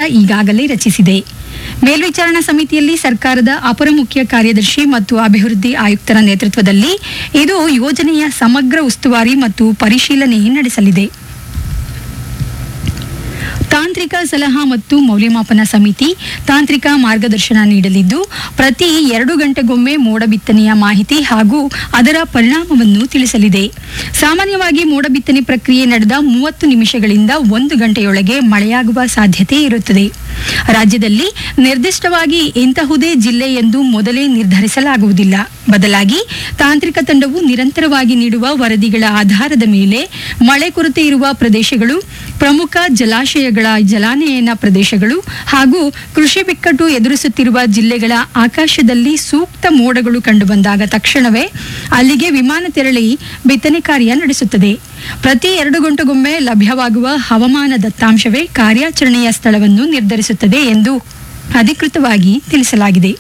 ಈಗಾಗಲೇ ರಚಿಸಿದೆ ಮೇಲ್ವಿಚಾರಣಾ ಸಮಿತಿಯಲ್ಲಿ ಸರ್ಕಾರದ ಅಪರ ಮುಖ್ಯ ಕಾರ್ಯದರ್ಶಿ ಮತ್ತು ಅಭಿವೃದ್ಧಿ ಆಯುಕ್ತರ ನೇತೃತ್ವದಲ್ಲಿ ಇದು ಯೋಜನೆಯ ಸಮಗ್ರ ಉಸ್ತುವಾರಿ ಮತ್ತು ಪರಿಶೀಲನೆ ನಡೆಸಲಿದೆ ತಾಂತ್ರಿಕ ಸಲಹಾ ಮತ್ತು ಮೌಲ್ಯಮಾಪನ ಸಮಿತಿ ತಾಂತ್ರಿಕ ಮಾರ್ಗದರ್ಶನ ನೀಡಲಿದ್ದು ಪ್ರತಿ ಎರಡು ಗಂಟೆಗೊಮ್ಮೆ ಮೋಡ ಬಿತ್ತನೆಯ ಮಾಹಿತಿ ಹಾಗೂ ಅದರ ಪರಿಣಾಮವನ್ನು ತಿಳಿಸಲಿದೆ ಸಾಮಾನ್ಯವಾಗಿ ಮೋಡ ಬಿತ್ತನೆ ಪ್ರಕ್ರಿಯೆ ನಡೆದ ಮೂವತ್ತು ನಿಮಿಷಗಳಿಂದ ಒಂದು ಗಂಟೆಯೊಳಗೆ ಮಳೆಯಾಗುವ ಸಾಧ್ಯತೆ ಇರುತ್ತದೆ ರಾಜ್ಯದಲ್ಲಿ ನಿರ್ದಿಷ್ಟವಾಗಿ ಇಂತಹುದೇ ಜಿಲ್ಲೆ ಎಂದು ಮೊದಲೇ ನಿರ್ಧರಿಸಲಾಗುವುದಿಲ್ಲ ಬದಲಾಗಿ ತಾಂತ್ರಿಕ ತಂಡವು ನಿರಂತರವಾಗಿ ನೀಡುವ ವರದಿಗಳ ಆಧಾರದ ಮೇಲೆ ಮಳೆ ಕೊರತೆ ಇರುವ ಪ್ರದೇಶಗಳು ಪ್ರಮುಖ ಜಲಾಶಯಗಳ ಜಲಾನಯನ ಪ್ರದೇಶಗಳು ಹಾಗೂ ಕೃಷಿ ಬಿಕ್ಕಟ್ಟು ಎದುರಿಸುತ್ತಿರುವ ಜಿಲ್ಲೆಗಳ ಆಕಾಶದಲ್ಲಿ ಸೂಕ್ತ ಮೋಡಗಳು ಕಂಡುಬಂದಾಗ ತಕ್ಷಣವೇ ಅಲ್ಲಿಗೆ ವಿಮಾನ ತೆರಳಿ ಬಿತ್ತನೆ ಕಾರ್ಯ ನಡೆಸುತ್ತದೆ ಪ್ರತಿ ಎರಡು ಗಂಟೆಗೊಮ್ಮೆ ಲಭ್ಯವಾಗುವ ಹವಾಮಾನ ದತ್ತಾಂಶವೇ ಕಾರ್ಯಾಚರಣೆಯ ಸ್ಥಳವನ್ನು ನಿರ್ಧರಿಸುತ್ತದೆ ಎಂದು ಅಧಿಕೃತವಾಗಿ ತಿಳಿಸಲಾಗಿದೆ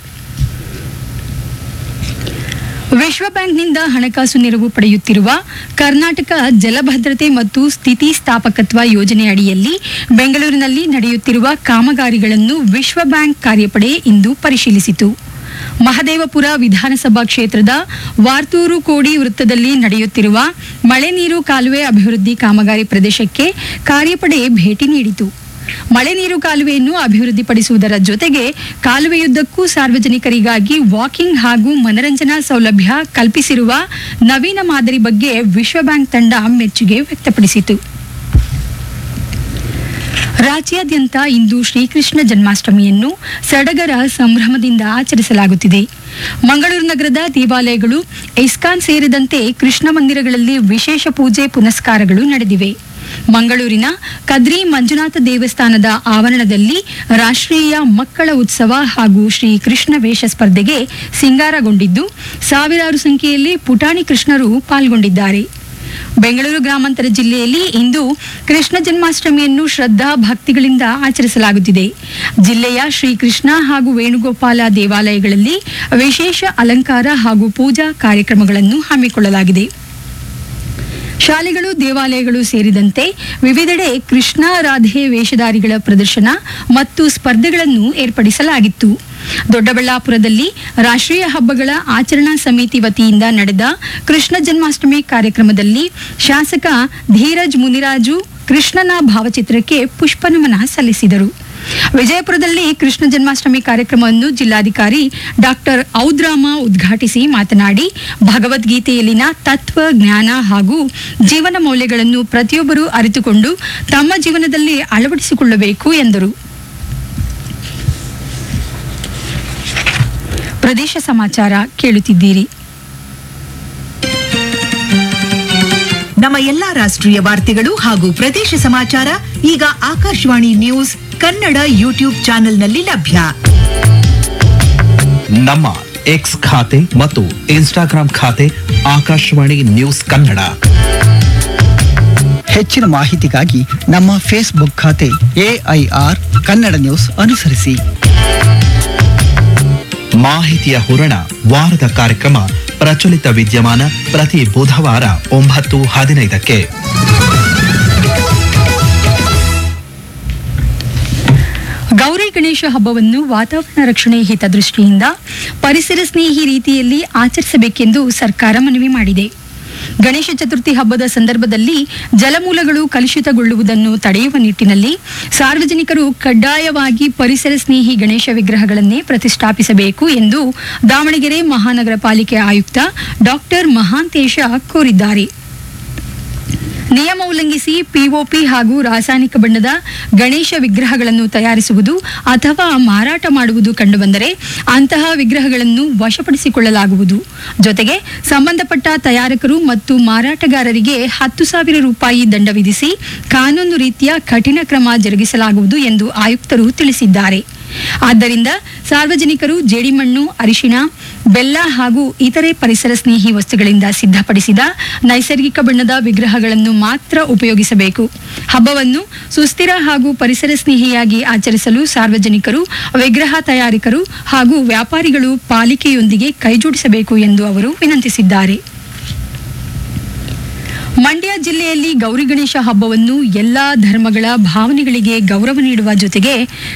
ವಿಶ್ವ ಬ್ಯಾಂಕ್ನಿಂದ ಹಣಕಾಸು ನೆರವು ಪಡೆಯುತ್ತಿರುವ ಕರ್ನಾಟಕ ಜಲಭದ್ರತೆ ಮತ್ತು ಸ್ಥಿತಿಸ್ಥಾಪಕತ್ವ ಯೋಜನೆ ಅಡಿಯಲ್ಲಿ ಬೆಂಗಳೂರಿನಲ್ಲಿ ನಡೆಯುತ್ತಿರುವ ಕಾಮಗಾರಿಗಳನ್ನು ವಿಶ್ವ ಬ್ಯಾಂಕ್ ಕಾರ್ಯಪಡೆ ಇಂದು ಪರಿಶೀಲಿಸಿತು ಮಹದೇವಪುರ ವಿಧಾನಸಭಾ ಕ್ಷೇತ್ರದ ವಾರ್ತೂರು ಕೋಡಿ ವೃತ್ತದಲ್ಲಿ ನಡೆಯುತ್ತಿರುವ ಮಳೆ ನೀರು ಕಾಲುವೆ ಅಭಿವೃದ್ಧಿ ಕಾಮಗಾರಿ ಪ್ರದೇಶಕ್ಕೆ ಕಾರ್ಯಪಡೆ ಭೇಟಿ ನೀಡಿತು ಮಳೆ ನೀರು ಕಾಲುವೆಯನ್ನು ಅಭಿವೃದ್ಧಿಪಡಿಸುವುದರ ಜೊತೆಗೆ ಕಾಲುವೆಯುದ್ದಕ್ಕೂ ಸಾರ್ವಜನಿಕರಿಗಾಗಿ ವಾಕಿಂಗ್ ಹಾಗೂ ಮನರಂಜನಾ ಸೌಲಭ್ಯ ಕಲ್ಪಿಸಿರುವ ನವೀನ ಮಾದರಿ ಬಗ್ಗೆ ವಿಶ್ವ ಬ್ಯಾಂಕ್ ತಂಡ ಮೆಚ್ಚುಗೆ ವ್ಯಕ್ತಪಡಿಸಿತು ರಾಜ್ಯಾದ್ಯಂತ ಇಂದು ಶ್ರೀಕೃಷ್ಣ ಜನ್ಮಾಷ್ಟಮಿಯನ್ನು ಸಡಗರ ಸಂಭ್ರಮದಿಂದ ಆಚರಿಸಲಾಗುತ್ತಿದೆ ಮಂಗಳೂರು ನಗರದ ದೇವಾಲಯಗಳು ಇಸ್ಕಾನ್ ಸೇರಿದಂತೆ ಕೃಷ್ಣ ಮಂದಿರಗಳಲ್ಲಿ ವಿಶೇಷ ಪೂಜೆ ಪುನಸ್ಕಾರಗಳು ನಡೆದಿವೆ ಮಂಗಳೂರಿನ ಕದ್ರಿ ಮಂಜುನಾಥ ದೇವಸ್ಥಾನದ ಆವರಣದಲ್ಲಿ ರಾಷ್ಟ್ರೀಯ ಮಕ್ಕಳ ಉತ್ಸವ ಹಾಗೂ ಶ್ರೀ ಕೃಷ್ಣ ವೇಷ ಸ್ಪರ್ಧೆಗೆ ಸಿಂಗಾರಗೊಂಡಿದ್ದು ಸಾವಿರಾರು ಸಂಖ್ಯೆಯಲ್ಲಿ ಪುಟಾಣಿ ಕೃಷ್ಣರು ಪಾಲ್ಗೊಂಡಿದ್ದಾರೆ ಬೆಂಗಳೂರು ಗ್ರಾಮಾಂತರ ಜಿಲ್ಲೆಯಲ್ಲಿ ಇಂದು ಕೃಷ್ಣ ಜನ್ಮಾಷ್ಟಮಿಯನ್ನು ಶ್ರದ್ಧಾ ಭಕ್ತಿಗಳಿಂದ ಆಚರಿಸಲಾಗುತ್ತಿದೆ ಜಿಲ್ಲೆಯ ಶ್ರೀಕೃಷ್ಣ ಹಾಗೂ ವೇಣುಗೋಪಾಲ ದೇವಾಲಯಗಳಲ್ಲಿ ವಿಶೇಷ ಅಲಂಕಾರ ಹಾಗೂ ಪೂಜಾ ಕಾರ್ಯಕ್ರಮಗಳನ್ನು ಹಮ್ಮಿಕೊಳ್ಳಲಾಗಿದೆ ಶಾಲೆಗಳು ದೇವಾಲಯಗಳು ಸೇರಿದಂತೆ ವಿವಿಧೆಡೆ ಕೃಷ್ಣ ರಾಧೆ ವೇಷಧಾರಿಗಳ ಪ್ರದರ್ಶನ ಮತ್ತು ಸ್ಪರ್ಧೆಗಳನ್ನು ಏರ್ಪಡಿಸಲಾಗಿತ್ತು ದೊಡ್ಡಬಳ್ಳಾಪುರದಲ್ಲಿ ರಾಷ್ಟ್ರೀಯ ಹಬ್ಬಗಳ ಆಚರಣಾ ಸಮಿತಿ ವತಿಯಿಂದ ನಡೆದ ಕೃಷ್ಣ ಜನ್ಮಾಷ್ಟಮಿ ಕಾರ್ಯಕ್ರಮದಲ್ಲಿ ಶಾಸಕ ಧೀರಜ್ ಮುನಿರಾಜು ಕೃಷ್ಣನ ಭಾವಚಿತ್ರಕ್ಕೆ ಪುಷ್ಪನಮನ ಸಲ್ಲಿಸಿದರು ವಿಜಯಪುರದಲ್ಲಿ ಕೃಷ್ಣ ಜನ್ಮಾಷ್ಟಮಿ ಕಾರ್ಯಕ್ರಮವನ್ನು ಜಿಲ್ಲಾಧಿಕಾರಿ ಡಾಕ್ಟರ್ ಔದ್ರಾಮ ಉದ್ಘಾಟಿಸಿ ಮಾತನಾಡಿ ಭಗವದ್ಗೀತೆಯಲ್ಲಿನ ತತ್ವ ಜ್ಞಾನ ಹಾಗೂ ಜೀವನ ಮೌಲ್ಯಗಳನ್ನು ಪ್ರತಿಯೊಬ್ಬರೂ ಅರಿತುಕೊಂಡು ತಮ್ಮ ಜೀವನದಲ್ಲಿ ಅಳವಡಿಸಿಕೊಳ್ಳಬೇಕು ಎಂದರು ಪ್ರದೇಶ ಸಮಾಚಾರ ಕೇಳುತ್ತಿದ್ದೀರಿ ನಮ್ಮ ಎಲ್ಲಾ ರಾಷ್ಟ್ರೀಯ ವಾರ್ತೆಗಳು ಹಾಗೂ ಪ್ರದೇಶ ಸಮಾಚಾರ ಈಗ ಆಕಾಶವಾಣಿ ನ್ಯೂಸ್ ಕನ್ನಡ ಯೂಟ್ಯೂಬ್ ಚಾನೆಲ್ನಲ್ಲಿ ಲಭ್ಯ ನಮ್ಮ ಎಕ್ಸ್ ಖಾತೆ ಮತ್ತು ಇನ್ಸ್ಟಾಗ್ರಾಂ ಖಾತೆ ಆಕಾಶವಾಣಿ ನ್ಯೂಸ್ ಕನ್ನಡ ಹೆಚ್ಚಿನ ಮಾಹಿತಿಗಾಗಿ ನಮ್ಮ ಫೇಸ್ಬುಕ್ ಖಾತೆ ಎಐಆರ್ ಕನ್ನಡ ನ್ಯೂಸ್ ಅನುಸರಿಸಿ ಮಾಹಿತಿಯ ಹೂರಣ ವಾರದ ಕಾರ್ಯಕ್ರಮ ಪ್ರಚಲಿತ ವಿದ್ಯಮಾನ ಪ್ರತಿ ಬುಧವಾರ ಒಂಬತ್ತು ಹದಿನೈದಕ್ಕೆ ಗೌರಿ ಗಣೇಶ ಹಬ್ಬವನ್ನು ವಾತಾವರಣ ರಕ್ಷಣೆ ಹಿತದೃಷ್ಟಿಯಿಂದ ಪರಿಸರ ಸ್ನೇಹಿ ರೀತಿಯಲ್ಲಿ ಆಚರಿಸಬೇಕೆಂದು ಸರ್ಕಾರ ಮನವಿ ಮಾಡಿದೆ ಗಣೇಶ ಚತುರ್ಥಿ ಹಬ್ಬದ ಸಂದರ್ಭದಲ್ಲಿ ಜಲಮೂಲಗಳು ಕಲುಷಿತಗೊಳ್ಳುವುದನ್ನು ತಡೆಯುವ ನಿಟ್ಟಿನಲ್ಲಿ ಸಾರ್ವಜನಿಕರು ಕಡ್ಡಾಯವಾಗಿ ಪರಿಸರ ಸ್ನೇಹಿ ಗಣೇಶ ವಿಗ್ರಹಗಳನ್ನೇ ಪ್ರತಿಷ್ಠಾಪಿಸಬೇಕು ಎಂದು ದಾವಣಗೆರೆ ಮಹಾನಗರ ಪಾಲಿಕೆ ಆಯುಕ್ತ ಡಾಕ್ಟರ್ ಮಹಾಂತೇಶ ಕೋರಿದ್ದಾರೆ ನಿಯಮ ಉಲ್ಲಂಘಿಸಿ ಪಿಒಪಿ ಹಾಗೂ ರಾಸಾಯನಿಕ ಬಣ್ಣದ ಗಣೇಶ ವಿಗ್ರಹಗಳನ್ನು ತಯಾರಿಸುವುದು ಅಥವಾ ಮಾರಾಟ ಮಾಡುವುದು ಕಂಡುಬಂದರೆ ಅಂತಹ ವಿಗ್ರಹಗಳನ್ನು ವಶಪಡಿಸಿಕೊಳ್ಳಲಾಗುವುದು ಜೊತೆಗೆ ಸಂಬಂಧಪಟ್ಟ ತಯಾರಕರು ಮತ್ತು ಮಾರಾಟಗಾರರಿಗೆ ಹತ್ತು ಸಾವಿರ ರೂಪಾಯಿ ದಂಡ ವಿಧಿಸಿ ಕಾನೂನು ರೀತಿಯ ಕಠಿಣ ಕ್ರಮ ಜರುಗಿಸಲಾಗುವುದು ಎಂದು ಆಯುಕ್ತರು ತಿಳಿಸಿದ್ದಾರೆ ಆದ್ದರಿಂದ ಸಾರ್ವಜನಿಕರು ಜೇಡಿಮಣ್ಣು ಅರಿಶಿಣ ಬೆಲ್ಲ ಹಾಗೂ ಇತರೆ ಪರಿಸರ ಸ್ನೇಹಿ ವಸ್ತುಗಳಿಂದ ಸಿದ್ಧಪಡಿಸಿದ ನೈಸರ್ಗಿಕ ಬಣ್ಣದ ವಿಗ್ರಹಗಳನ್ನು ಮಾತ್ರ ಉಪಯೋಗಿಸಬೇಕು ಹಬ್ಬವನ್ನು ಸುಸ್ಥಿರ ಹಾಗೂ ಪರಿಸರ ಸ್ನೇಹಿಯಾಗಿ ಆಚರಿಸಲು ಸಾರ್ವಜನಿಕರು ವಿಗ್ರಹ ತಯಾರಕರು ಹಾಗೂ ವ್ಯಾಪಾರಿಗಳು ಪಾಲಿಕೆಯೊಂದಿಗೆ ಕೈಜೋಡಿಸಬೇಕು ಎಂದು ಅವರು ವಿನಂತಿಸಿದ್ದಾರೆ ಮಂಡ್ಯ ಜಿಲ್ಲೆಯಲ್ಲಿ ಗೌರಿ ಗಣೇಶ ಹಬ್ಬವನ್ನು ಎಲ್ಲಾ ಧರ್ಮಗಳ ಭಾವನೆಗಳಿಗೆ ಗೌರವ ನೀಡುವ ಜೊತೆಗೆ